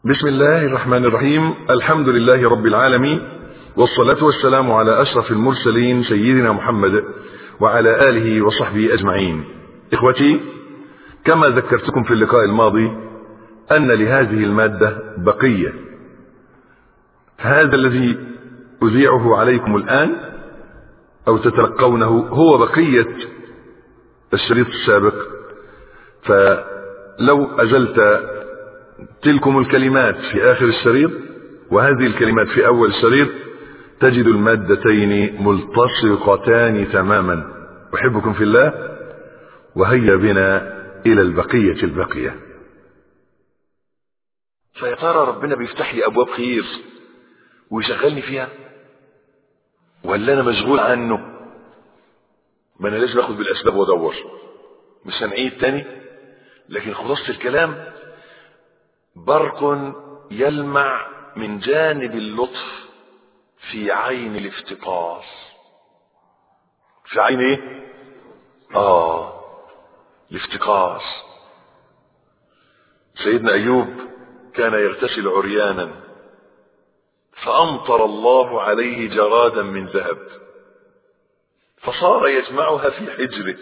بسم الله الرحمن الرحيم الحمد لله رب العالمين والصلاة والسلام على أشرف المرسلين سيدنا محمد وعلى آله وصحبه أجمعين إخوتي كما ذكرتكم في اللقاء الماضي أن لهذه المادة بقية هذا الذي أذيعه عليكم الآن أو تتلقونه هو بقية الشريط السابق فلو أزلت تلكم الكلمات في آخر الشريط وهذه الكلمات في أول الشريط تجد المادتين ملتصقتان تماما أحبكم في الله وهيا بنا إلى البقية البقية فيا ترى ربنا بيفتح لي أبواب خير ويشغلني فيها ولا أنا مشغول عنه ما أنا لازم أخد بالأسباب وأدور مش هنعيد تاني لكن خلاصة الكلام برق يلمع من جانب اللطف في عين الافتقار في عين ايه اه الافتقار سيدنا ايوب كان يغتسل عريانا فامطر الله عليه جرادا من ذهب فصار يجمعها في حجره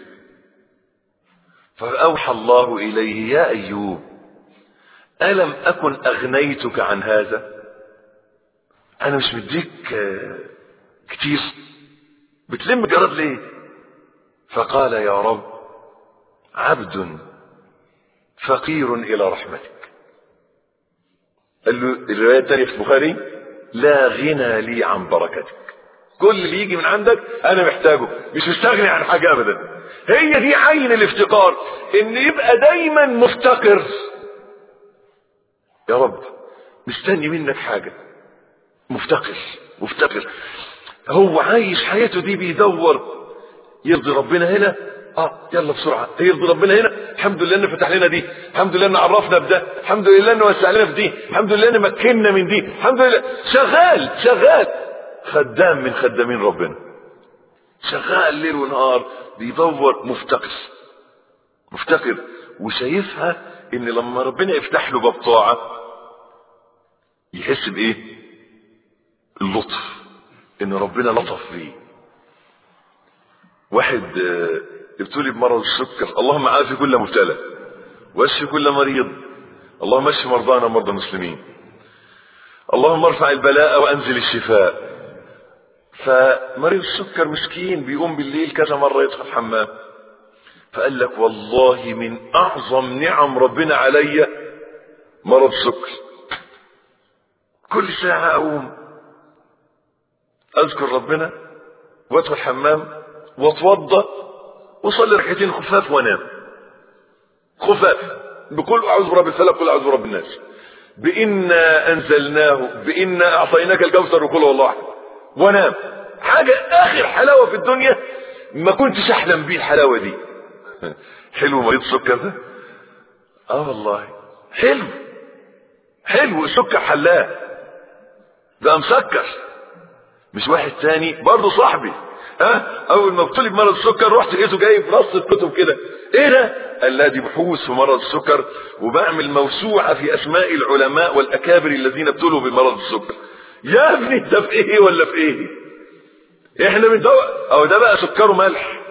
فاوحى الله اليه يا ايوب ألم أكن أغنيتك عن هذا أنا مش مديك كتير بتلم جراد ليه فقال يا رب عبد فقير إلى رحمتك قال له الرواية الثانية في البخاري لا غنى لي عن بركتك كل اللي يجي من عندك أنا محتاجه مش مستغني عن حاجة أبدا هي دي عين الافتقار إن يبقى دايما مفتقر يا رب مستني منك حاجة مفتقر مفتقر هو عايش حياته دي بيدور يرضي ربنا هنا اه يلا بسرعة يرضي ربنا هنا الحمد لله انه فتح لنا دي الحمد لله انه عرفنا بده الحمد لله انه وسع لنا في دي الحمد لله انه مكننا من دي الحمد لله شغال شغال خدام من خدامين ربنا شغال ليل ونهار بيدور مفتقر مفتقر وشايفها ان لما ربنا يفتح له باب طاعة يحس بايه اللطف ان ربنا لطف فيه واحد ابتلي بمرض السكر اللهم عافي كل مبتلى واشف كل مريض اللهم اشف مرضانا ومرضى المسلمين اللهم ارفع البلاء وانزل الشفاء فمريض السكر مسكين بيقوم بالليل كذا مرة يدخل الحمام فقال لك والله من اعظم نعم ربنا عليا مرض السكر كل ساعة اقوم اذكر ربنا وادخل الحمام واتوضى وصلي ركعتين خفاف وانام خفاف بكل اعوذ برب الفلق قل اعوذ برب الناس بإنا أنزلناه بإنا أعطيناك الكوثر وكل والله أحد وانام حاجة آخر حلاوة في الدنيا ما كنتش أحلم بيه الحلاوة دي حلو مريض سكر ده اه والله حلو حلو السكر حلاه ده مسكر مش واحد تاني برضه صاحبي ها اول ما ابتلي بمرض السكر رحت لقيته جايب رصة كتب كده ايه ده قال لا دي بحوث في مرض السكر وبعمل موسوعة في اسماء العلماء والاكابر الذين ابتلوا بمرض السكر يا ابني ده في ايه ولا في ايه احنا بندور او ده بقى سكره ملح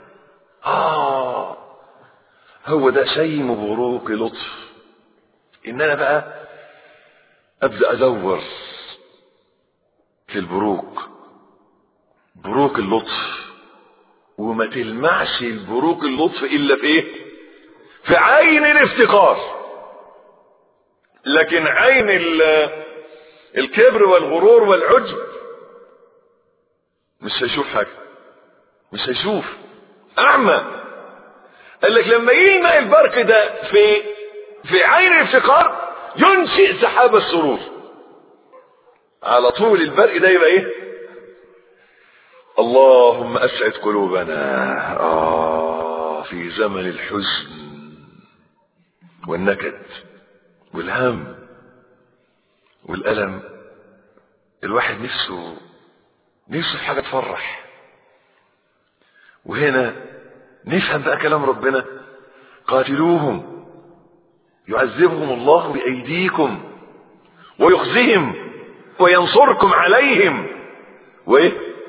اه هو ده شيم بروق لطف ان انا بقى ابدا ادور في البروق بروق اللطف وما تلمعش البروق اللطف الا في ايه في عين الافتقار لكن عين الكبر والغرور والعجب مش هيشوف حاجه مش هيشوف اعمى قال لك لما يلمع البرق ده في في عين الافتقار ينشئ سحاب السرور على طول البرق ده يبقى ايه اللهم اسعد قلوبنا آه في زمن الحزن والنكد والهم والألم الواحد نفسه نفسه في حاجة تفرح وهنا نفهم بقى كلام ربنا قاتلوهم يعذبهم الله بأيديكم ويخزيهم وينصركم عليهم وايه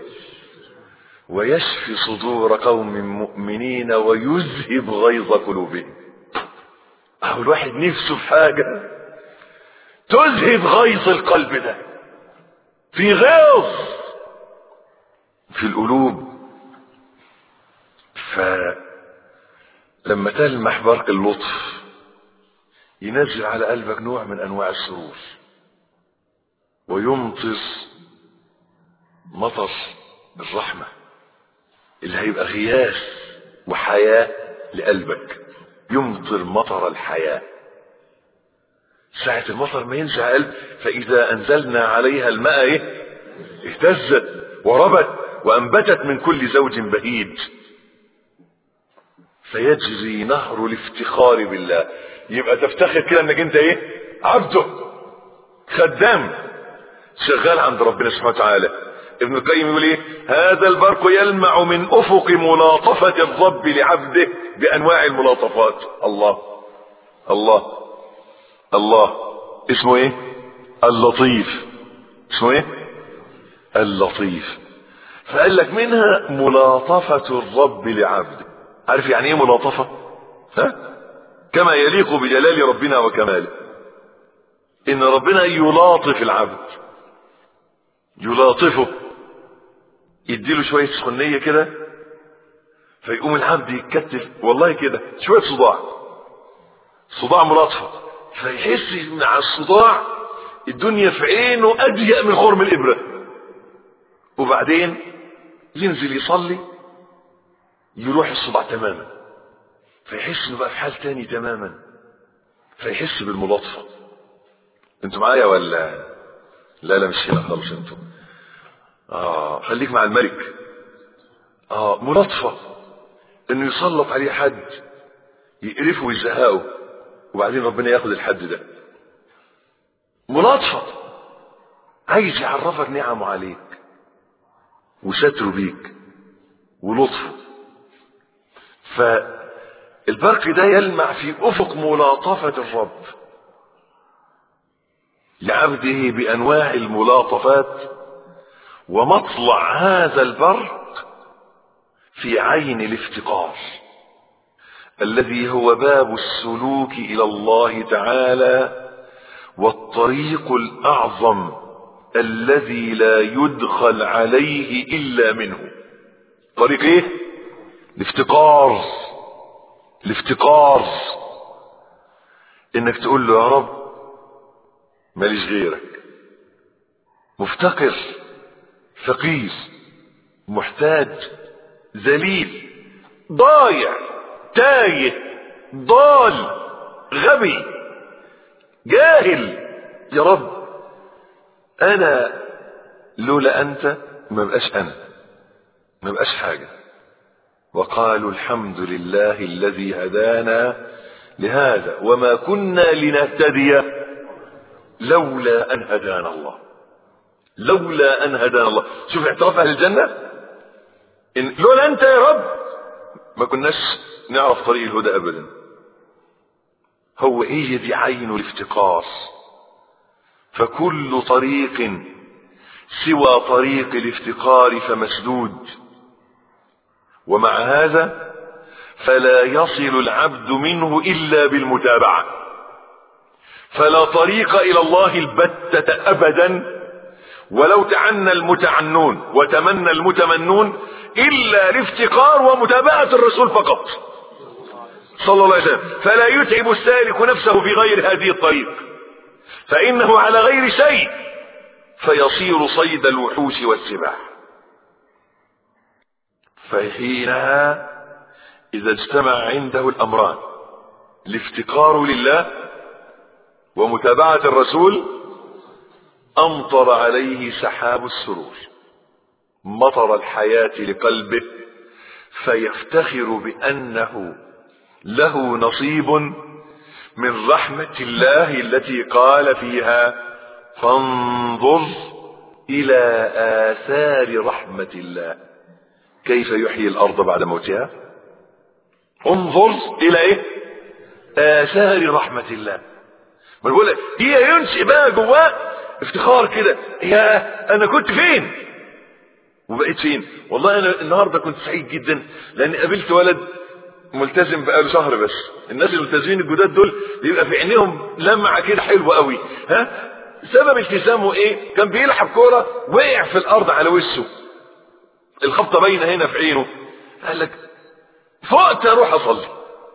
ويشفي صدور قوم مؤمنين ويذهب غيظ قلوبهم اهو الواحد نفسه في حاجة تذهب غيظ القلب ده في غيظ في القلوب فلما تلمح برق اللطف ينزل على قلبك نوع من انواع السرور ويمطر مطر الرحمة اللي هيبقى غياث وحياة لقلبك يمطر مطر الحياة ساعة المطر ما ينزل على قلب فإذا أنزلنا عليها الماء إيه؟ اهتزت وربت وأنبتت من كل زوج بهيج فيجري نهر الافتخار بالله يبقى تفتخر كده انك انت ايه عبده خدام شغال عند ربنا سبحانه وتعالى ابن القيم يقول ايه هذا البرق يلمع من افق ملاطفة الرب لعبده بانواع الملاطفات الله الله الله اسمه ايه اللطيف اسمه ايه اللطيف فقال لك منها ملاطفة الرب لعبده عارف يعني ايه ملاطفة ها كما يليق بجلال ربنا وكماله ان ربنا يلاطف العبد يلاطفه يديله شوية سخنية كده فيقوم العبد يتكتف والله كده شوية صداع صداع ملاطفة فيحس مع الصداع الدنيا في عينه اضيق من خرم الابرة وبعدين ينزل يصلي يروح الصداع تماما فيحس انه بقى في حال تاني تماما فيحس بالملاطفة انتوا معايا ولا لا لا مش هنا خالص انتوا اه خليك مع الملك اه ملاطفة انه يسلط عليه حد يقرفه ويزهقه وبعدين ربنا ياخد الحد ده ملاطفة عايز يعرفك نعمه عليك وستره بيك ولطفه فالبرق ده يلمع في افق ملاطفة الرب لعبده بانواع الملاطفات ومطلع هذا البرق في عين الافتقار الذي هو باب السلوك الى الله تعالى والطريق الاعظم الذي لا يدخل عليه الا منه طريق ايه الافتقار الافتقار انك تقول له يا رب ماليش غيرك مفتقر فقير محتاج ذليل ضايع تايه ضال غبي جاهل يا رب انا لولا انت ما بقاش انا ما بقاش حاجه وقالوا الحمد لله الذي هدانا لهذا وما كنا لنهتدي لولا ان هدانا الله لولا ان هدانا الله شوف اعتراف اهل الجنه إن لولا انت يا رب ما كناش نعرف طريق الهدى ابدا هو هي دي عين الافتقار فكل طريق سوى طريق الافتقار فمسدود ومع هذا فلا يصل العبد منه الا بالمتابعه فلا طريق الى الله البتة ابدا ولو تعنى المتعنون وتمنى المتمنون الا الافتقار ومتابعة الرسول فقط صلى الله عليه وسلم فلا يتعب السالك نفسه في غير هذه الطريق فانه على غير شيء فيصير صيد الوحوش والسباع فحينها اذا اجتمع عنده الامران الافتقار لله ومتابعة الرسول امطر عليه سحاب السرور مطر الحياة لقلبه فيفتخر بانه له نصيب من رحمة الله التي قال فيها فانظر الى اثار رحمة الله كيف يحيي الارض بعد موتها انظر الى ايه اثار رحمة الله ما بقول هي ينشئ بقى جواه افتخار كده يا انا كنت فين وبقيت فين والله انا النهارده كنت سعيد جدا لان قابلت ولد ملتزم بقاله شهر بس الناس الملتزمين الجداد دول بيبقى في عينيهم لمعه كده حلوه قوي ها سبب التزامه ايه كان بيلعب كوره وقع في الارض على وشه الخبطه باينه هنا في عينه قال لك فقت اروح اصلي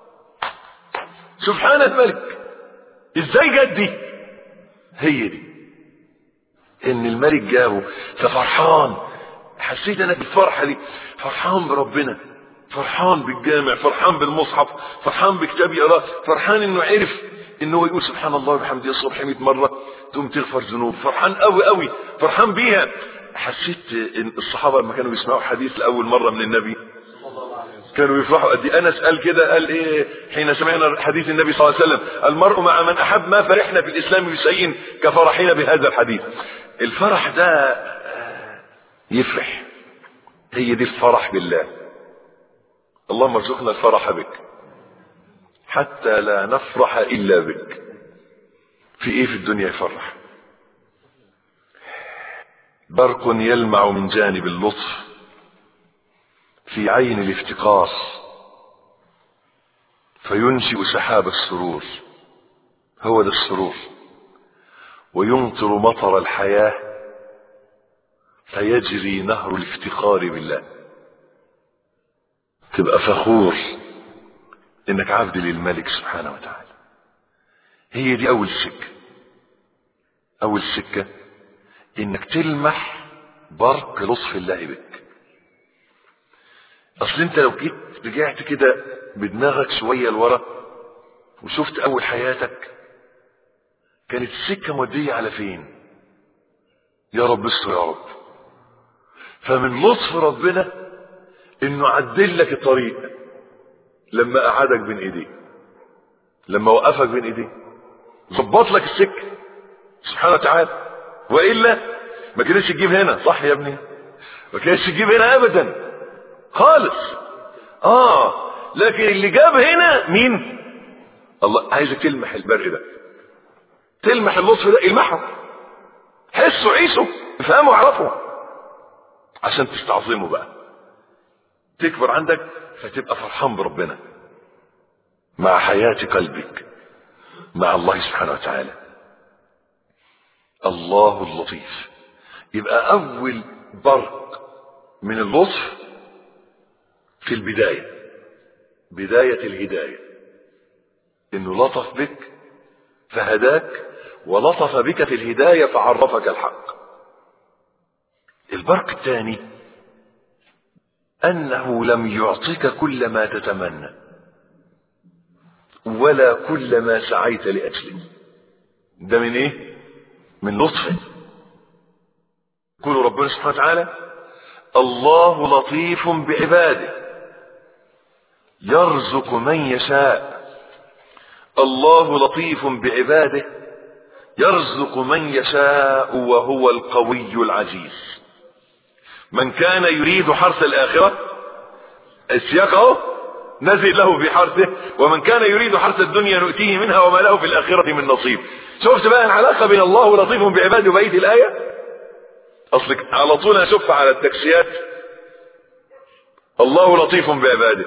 سبحان الملك ازاي جت دي هي دي ان الملك جابه ففرحان حسيت انا بالفرحه دي فرحان بربنا فرحان بالجامع فرحان بالمصحف فرحان بكتاب يقراه فرحان انه عرف انه يقول سبحان الله وبحمده الصبح 100 مره تقوم تغفر ذنوب فرحان قوي قوي فرحان بيها حسيت ان الصحابه لما كانوا بيسمعوا حديث لاول مره من النبي كانوا يفرحوا قد ايه انس قال كده قال ايه حين سمعنا حديث النبي صلى الله عليه وسلم المرء مع من احب ما فرحنا في الاسلام بشيء كفرحنا بهذا الحديث الفرح ده يفرح هي دي الفرح بالله اللهم ارزقنا الفرح بك حتى لا نفرح الا بك في ايه في الدنيا يفرح برق يلمع من جانب اللطف في عين الافتقار فينشئ سحاب السرور هو ده السرور ويمطر مطر الحياه فيجري نهر الافتخار بالله تبقى فخور انك عبد للملك سبحانه وتعالى هي دي اول سكه اول سكه انك تلمح برق لطف الله بك اصل انت لو جيت رجعت كده بدماغك شويه لورا وشفت اول حياتك كانت السكه موديه على فين يا رب استر يا رب فمن لطف ربنا انه عدل لك الطريق لما قعدك بين ايديه لما وقفك بين ايديه ظبط لك السكه سبحانه وتعالى والا ما كانتش تجيب هنا صح يا ابني ما كانتش تجيب هنا ابدا خالص اه لكن اللي جاب هنا مين الله عايزك تلمح البرق ده تلمح اللطف ده المحه حسه عيشه افهمه اعرفه عشان تستعظمه بقى تكبر عندك فتبقى فرحان بربنا مع حياة قلبك مع الله سبحانه وتعالى الله اللطيف يبقى أول برق من اللطف في البداية بداية الهداية إنه لطف بك فهداك ولطف بك في الهداية فعرفك الحق البرق الثاني أنه لم يعطيك كل ما تتمنى ولا كل ما سعيت لأجله ده من إيه؟ من لطفه يقول ربنا سبحانه وتعالى الله لطيف بعباده يرزق من يشاء الله لطيف بعباده يرزق من يشاء وهو القوي العزيز من كان يريد حرث الآخرة السياق اهو نزل له في حرثه ومن كان يريد حرث الدنيا نؤتيه منها وما له في الآخرة من نصيب شفت بقى العلاقة بين الله لطيف بعباده وبقية الآية أصلك على طول أشوف على التكسيات الله لطيف بعباده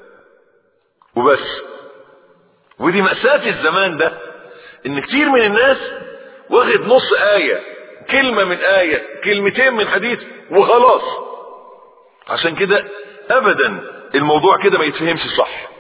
وبس ودي مأساة الزمان ده ان كتير من الناس واخد نص آية كلمة من آية كلمتين من حديث وخلاص عشان كده ابدا الموضوع كده ما يتفهمش صح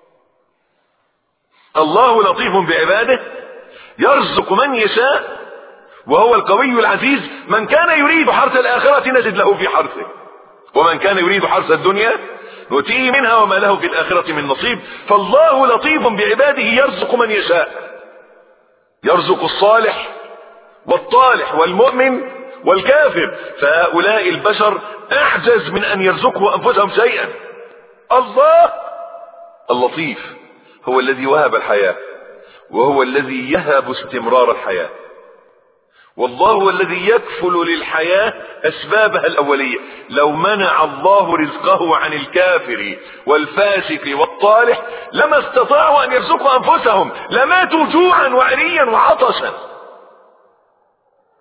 الله لطيف بعباده يرزق من يشاء وهو القوي العزيز من كان يريد حرث الآخرة نجد له في حرثه ومن كان يريد حرث الدنيا نؤتيه منها وما له في الآخرة من نصيب فالله لطيف بعباده يرزق من يشاء يرزق الصالح والطالح والمؤمن والكافر فهؤلاء البشر أعجز من أن يرزقوا أنفسهم شيئا الله اللطيف هو الذي وهب الحياة وهو الذي يهب استمرار الحياة والله هو الذي يكفل للحياة أسبابها الأولية لو منع الله رزقه عن الكافر والفاسق والطالح لما استطاعوا أن يرزقوا أنفسهم لماتوا جوعا وعريا وعطشا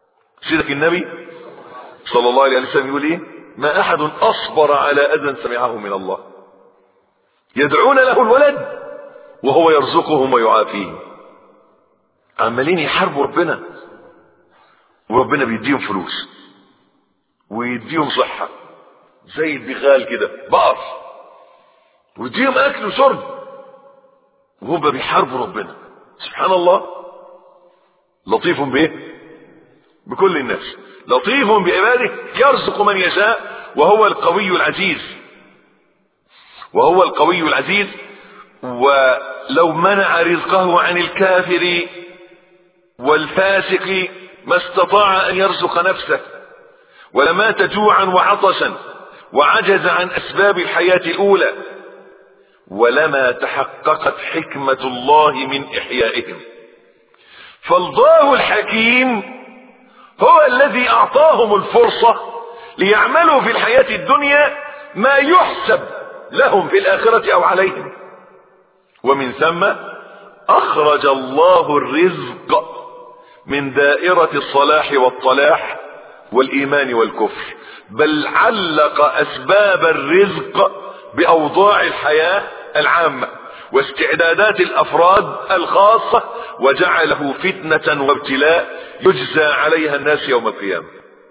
سيدك النبي صلى الله عليه وسلم يقول ايه ما احد اصبر على اذى سمعه من الله يدعون له الولد وهو يرزقهم ويعافيهم عمالين يحاربوا ربنا وربنا بيديهم فلوس ويديهم صحة زي البغال كده بقر ويديهم اكل وشرب وهم بيحاربوا ربنا سبحان الله لطيف بايه بكل الناس لطيف بعباده يرزق من يشاء وهو القوي العزيز وهو القوي العزيز ولو منع رزقه عن الكافر والفاسق ما استطاع ان يرزق نفسه ولمات جوعا وعطشا وعجز عن اسباب الحياه الاولى ولما تحققت حكمه الله من احيائهم فالله الحكيم هو الذي اعطاهم الفرصه ليعملوا في الحياه الدنيا ما يحسب لهم في الاخره او عليهم ومن ثم اخرج الله الرزق من دائره الصلاح والطلاح والايمان والكفر بل علق اسباب الرزق باوضاع الحياه العامه واستعدادات الافراد الخاصه وجعله فتنه وابتلاء يجزى عليها الناس يوم القيامه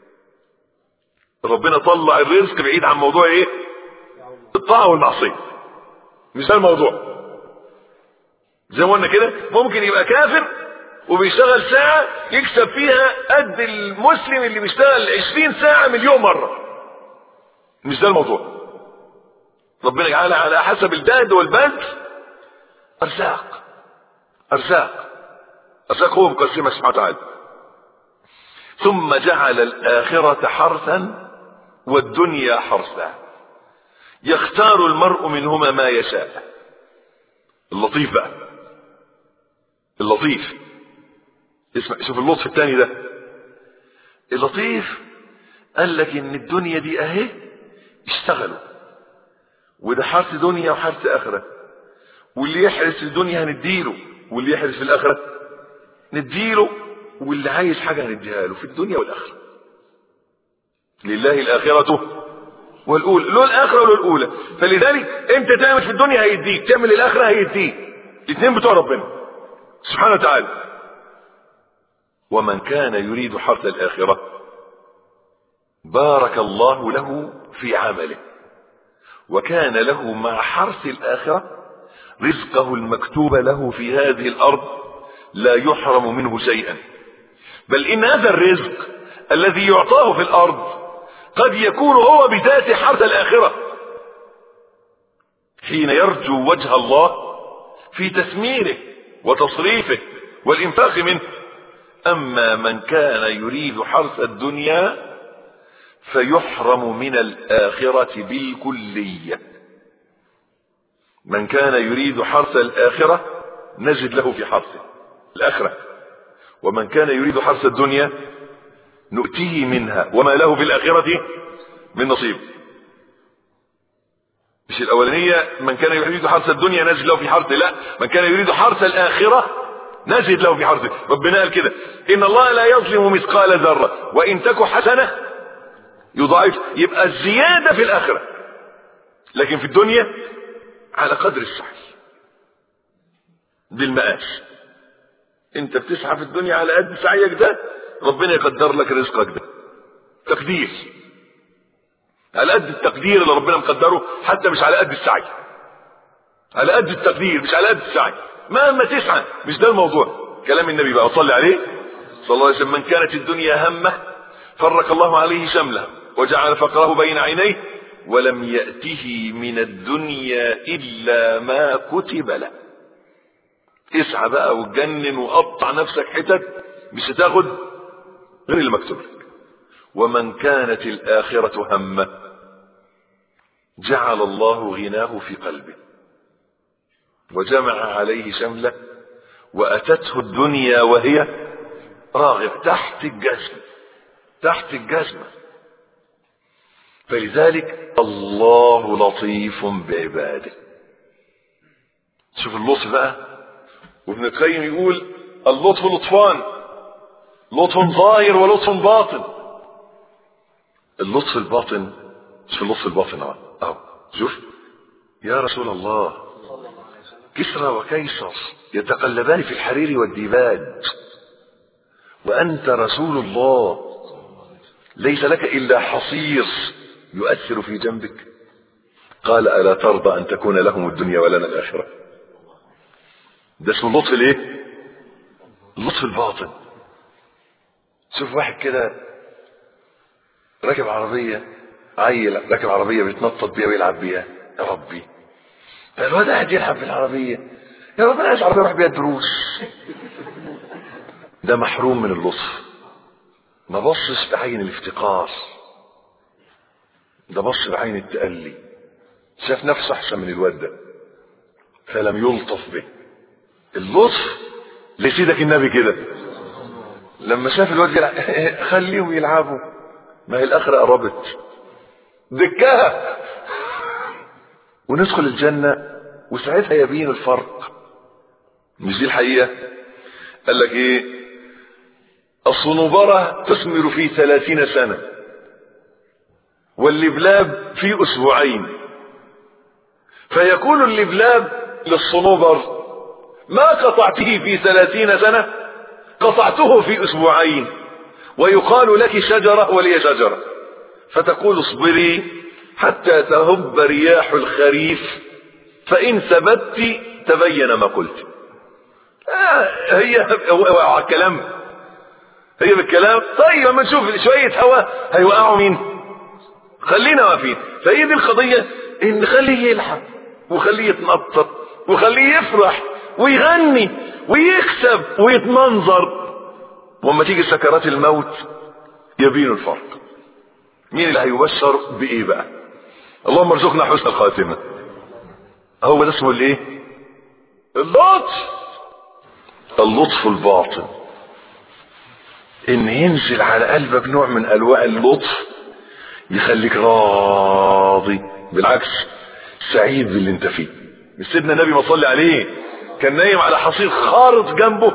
ربنا طلع الرزق بعيد عن موضوع ايه الطاعه والمعصيه مش ده الموضوع زي ما قلنا كده ممكن يبقى كافر وبيشتغل ساعة يكسب فيها قد المسلم اللي بيشتغل عشرين ساعة مليون مرة مش ده الموضوع ربنا يجعلها على حسب الجهد والبذل أرزاق أرزاق أرزاق هو مقسمة سبحانه وتعالى ثم جعل الآخرة حرثا والدنيا حرثا يختار المرء منهما ما يشاء اللطيف بقى اللطيف اسمع شوف اللطف الثاني ده اللطيف قال لك ان الدنيا دي اهي اشتغلوا وده حرث دنيا وحرث اخره واللي يحرس في الدنيا هنديله واللي يحرس في الاخره نديله واللي عايز حاجه هنديها له في الدنيا والاخره لله الاخره والاولى له الاخره وله الاولى فلذلك انت تعمل في الدنيا هيديك تعمل الاخره هيديك الاثنين بتوع ربنا سبحانه وتعالى ومن كان يريد حرث الاخره بارك الله له في عمله وكان له مع حرث الاخره رزقه المكتوب له في هذه الارض لا يحرم منه شيئا بل ان هذا الرزق الذي يعطاه في الارض قد يكون هو بذات حرث الاخره حين يرجو وجه الله في تثميره وتصريفه والانفاق منه اما من كان يريد حرث الدنيا فيحرم من الاخره بالكليه من كان يريد حرث الاخره نجد له في حرثه الاخره ومن كان يريد حرث الدنيا نؤتيه منها وما له في الاخره من نصيب مش الاولانيه من كان يريد حرث الدنيا نجد له في حرثه لا من كان يريد حرث الاخره نجد له في حرثه ربنا قال كده ان الله لا يظلم مثقال ذره وان تك حسنه يضاعف يبقى الزياده في الاخره لكن في الدنيا على قدر السعي بالمقاس انت بتسعى في الدنيا على قد سعيك ده ربنا يقدر لك رزقك ده تقدير على قد التقدير اللي ربنا مقدره حتى مش على قد السعي على قد التقدير مش على قد السعي مهما تسعى مش ده الموضوع كلام النبي بقى صلي عليه صلى الله عليه وسلم من كانت الدنيا همه فرق الله عليه شمله وجعل فقره بين عينيه ولم يأته من الدنيا إلا ما كتب له اسعى بقى وتجنن وقطع نفسك حتت مش هتاخد غير اللي مكتوب لك ومن كانت الآخرة همه جعل الله غناه في قلبه وجمع عليه شمله وأتته الدنيا وهي راغب تحت الجزم تحت الجزمة فلذلك الله لطيف بعباده شوف اللطف بقى وابن القيم يقول اللطف لطفان لطف ظاهر ولطف باطن اللطف الباطن مش اللطف الباطن اهو اهو شوف يا رسول الله كسرى وكيسر يتقلبان في الحرير والديباج وأنت رسول الله ليس لك إلا حصير يؤثر في جنبك قال ألا ترضى أن تكون لهم الدنيا ولنا الآخرة ده اسمه اللطف الايه اللطف الباطن شوف واحد كده راكب عربية عيل راكب عربية بيتنطط بيها ويلعب بيها يا ربي فالواد قاعد يلعب بالعربية يا رب انا عايز عربية اروح بيها الدروس ده محروم من اللطف ما بصش بعين الافتقار ده بص بعين التألي شاف نفسه احسن من الواد ده فلم يلطف به اللطف لسيدك النبي كده لما شاف الواد يلعب خليهم يلعبوا ما هي الاخره قربت دكها وندخل الجنه وساعتها يبين الفرق مش دي الحقيقه قال لك ايه الصنوبرة تثمر في ثلاثين سنة واللبلاب في أسبوعين فيقول اللبلاب للصنوبر ما قطعته في ثلاثين سنة قطعته في أسبوعين ويقال لك شجرة ولي شجرة فتقول اصبري حتى تهب رياح الخريف فإن ثبت تبين ما قلت آه هي هو الكلام هي بالكلام طيب لما نشوف شوية هواء هيوقعوا مين خلينا واقفين فهي دي القضية ان نخليه يلعب وخليه يتنطط وخليه يفرح ويغني ويكسب ويتمنظر وما تيجي سكرات الموت يبين الفرق مين اللي هيبشر بايه بقى اللهم ارزقنا حسن الخاتمة هو ده اسمه الايه اللطف اللطف الباطن ان ينزل على قلبك نوع من انواع اللطف يخليك راضي بالعكس سعيد باللي انت فيه مش سيدنا النبي ما صلي عليه كان نايم على حصير خارط جنبه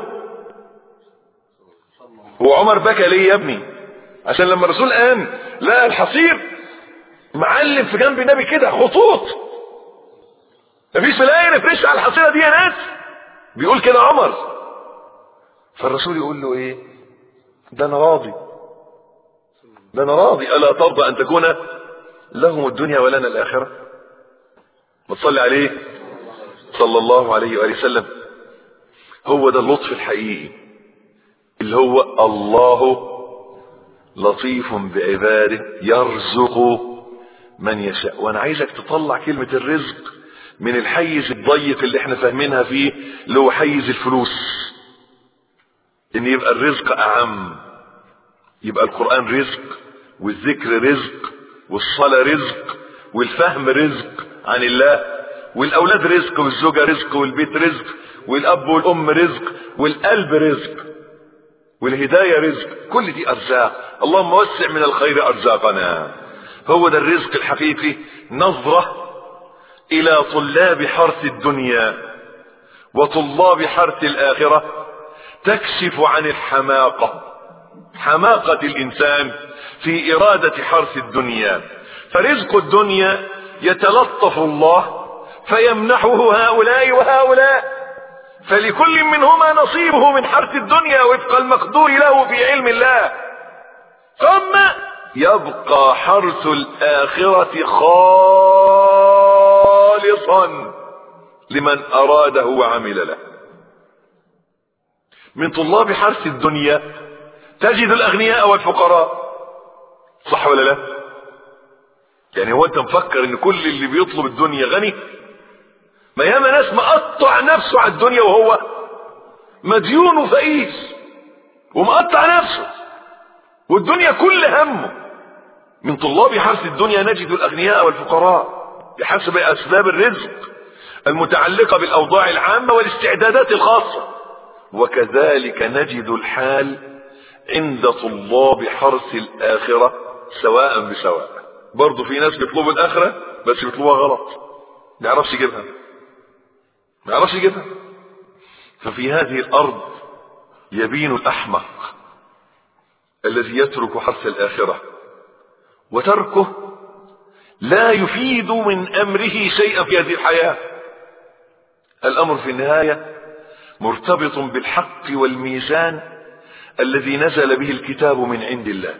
وعمر بكى ليه يا ابني عشان لما الرسول قام لقى الحصير معلم في جنب النبي كده خطوط مفيش ملايين فريش على الحصيره دي يا ناس بيقول كده عمر فالرسول يقول له ايه ده انا راضي ده انا راضي الا ترضى ان تكون لهم الدنيا ولنا الاخره ما تصلي عليه صلى الله عليه واله وسلم هو ده اللطف الحقيقي اللي هو الله لطيف بعباده يرزق من يشاء وانا عايزك تطلع كلمة الرزق من الحيز الضيق اللي احنا فاهمينها فيه اللي هو حيز الفلوس ان يبقى الرزق اعم يبقى القرآن رزق والذكر رزق والصلاة رزق والفهم رزق عن الله والاولاد رزق والزوجة رزق والبيت رزق والاب والام رزق والقلب رزق والهداية رزق كل دي ارزاق اللهم وسع من الخير ارزاقنا هو ده الرزق الحقيقي نظرة الى طلاب حرث الدنيا وطلاب حرث الاخرة تكشف عن الحماقة حماقة الانسان في ارادة حرث الدنيا فرزق الدنيا يتلطف الله فيمنحه هؤلاء وهؤلاء فلكل منهما نصيبه من حرث الدنيا وفق المقدور له في علم الله ثم يبقى حرث الآخرة خالصا لمن أراده وعمل له من طلاب حرث الدنيا تجد الأغنياء والفقراء صح ولا لا يعني هو انت مفكر ان كل اللي بيطلب الدنيا غني ما ياما ناس مقطع نفسه على الدنيا وهو مديون وفقير ومقطع نفسه والدنيا كل همه من طلاب حرث الدنيا نجد الاغنياء والفقراء بحسب اسباب الرزق المتعلقه بالاوضاع العامه والاستعدادات الخاصه وكذلك نجد الحال عند طلاب حرث الاخره سواء بسواء برضه في ناس بيطلبوا الاخره بس بيطلبوها غلط ما يعرفش يجيبها ما يعرفش يجيبها ففي هذه الارض يبين الاحمق الذي يترك حرث الآخرة وتركه لا يفيد من أمره شيئا في هذه الحياة الأمر في النهاية مرتبط بالحق والميزان الذي نزل به الكتاب من عند الله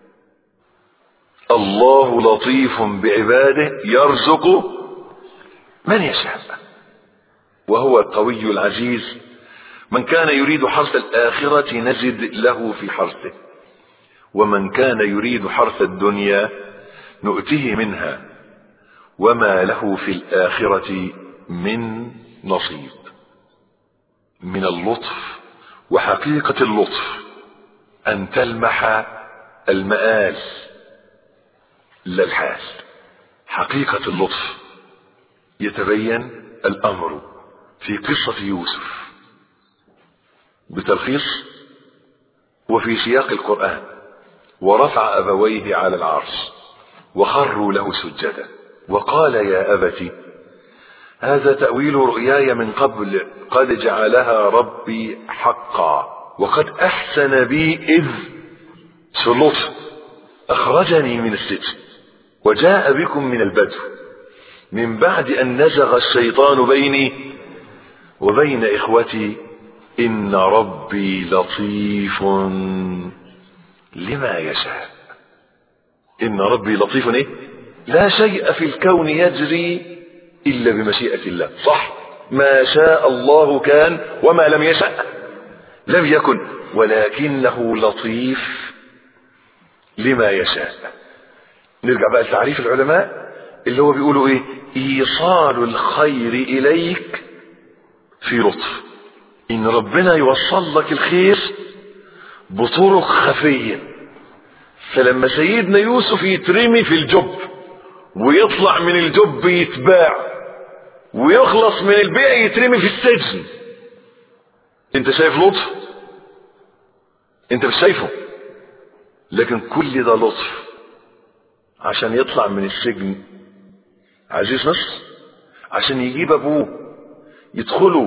الله لطيف بعباده يرزق من يشاء وهو القوي العزيز من كان يريد حرث الآخرة نزد له في حرثه ومن كان يريد حرث الدنيا نؤته منها وما له في الآخرة من نصيب من اللطف وحقيقة اللطف أن تلمح المآل لا الحال حقيقة اللطف يتبين الأمر في قصة يوسف بتلخيص وفي سياق القرآن ورفع أبويه على العرش وخروا له سجدا وقال يا أبت هذا تأويل رؤياي من قبل قد جعلها ربي حقا وقد أحسن بي إذ سلطف أخرجني من السجن وجاء بكم من البدو من بعد أن نزغ الشيطان بيني وبين إخوتي إن ربي لطيف لما يشاء إن ربي لطيف إيه؟ لا شيء في الكون يجري إلا بمشيئة الله صح ما شاء الله كان وما لم يشأ لم يكن ولكنه لطيف لما يشاء نرجع بقى لتعريف العلماء اللي هو بيقولوا ايه ايصال الخير اليك في لطف ان ربنا يوصل لك الخير بطرق خفية فلما سيدنا يوسف يترمي في الجب ويطلع من الجب يتباع ويخلص من البيع يترمي في السجن انت شايف لطف انت مش شايفه لكن كل ده لطف عشان يطلع من السجن عزيز مصر عشان يجيب ابوه يدخلوا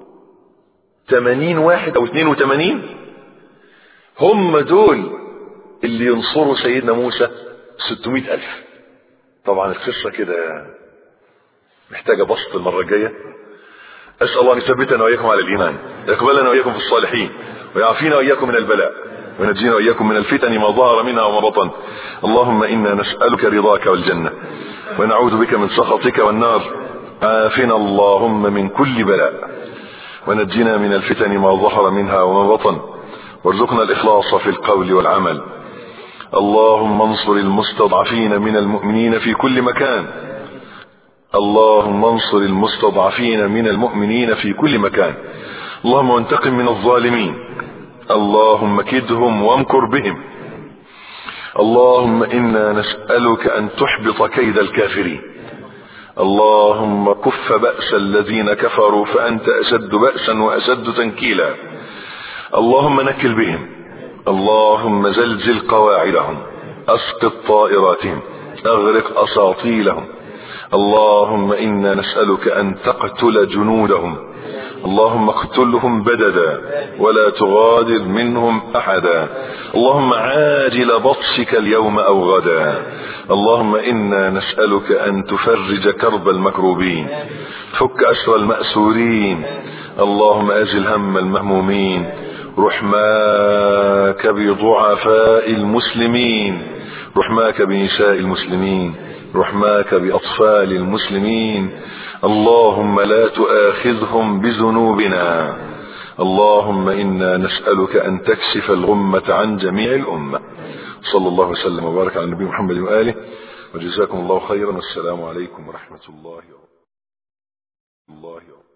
80 واحد او 82 هم دول اللي ينصروا سيدنا موسى 600 ألف طبعا القصة كده محتاجة بسط المرة الجاية أسأل الله أن يثبتنا وإياكم على الإيمان يقبلنا وإياكم في الصالحين ويعافينا وإياكم من البلاء ونجينا وإياكم من الفتن ما ظهر منها وما بطن اللهم إنا نسألك رضاك والجنة ونعوذ بك من سخطك والنار عافنا اللهم من كل بلاء ونجنا من الفتن ما ظهر منها وما بطن وارزقنا الإخلاص في القول والعمل اللهم انصر المستضعفين من المؤمنين في كل مكان اللهم انصر المستضعفين من المؤمنين في كل مكان اللهم انتقم من الظالمين اللهم كدهم وامكر بهم اللهم انا نسألك ان تحبط كيد الكافرين اللهم كف بأس الذين كفروا فأنت أشد بأسا وأشد تنكيلا اللهم نكل بهم اللهم زلزل قواعدهم أسقط طائراتهم أغرق أساطيلهم اللهم إنا نسألك أن تقتل جنودهم اللهم اقتلهم بددا ولا تغادر منهم أحدا اللهم عاجل بطشك اليوم أو غدا اللهم إنا نسألك أن تفرج كرب المكروبين فك أسر المأسورين اللهم أزل هم المهمومين رحماك بضعفاء المسلمين رحماك بنساء المسلمين رحماك بأطفال المسلمين اللهم لا تؤاخذهم بذنوبنا اللهم إنا نسألك أن تكشف الغمة عن جميع الأمة صلى الله وسلم وبارك على النبي محمد وآله وجزاكم الله خيرا والسلام عليكم ورحمة الله وبركاته الله